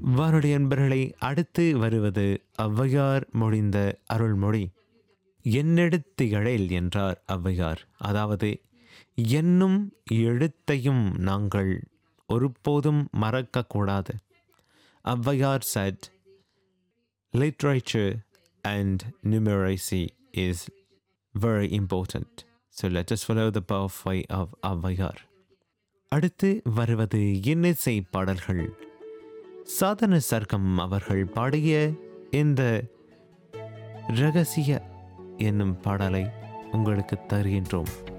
வானொலி அன்பர்களை அடுத்து வருவது ஔவையார் மொழிந்த அருள்மொழி என்னெடுத்திகழேல் என்றார் ஔவையார் அதாவது என்னும் எழுத்தையும் நாங்கள் ஒருபோதும் மறக்கக்கூடாது Avvaiyar said literature and numeracy is very important so let us follow the pathway of Avvaiyar அடுத்து வருவது இன்னிசை பாடல்கள் சாதன சர்க்கம் அவர்கள் பாடிய இந்த ரகசிய என்னும் பாடலை உங்களுக்கு தருகின்றோம்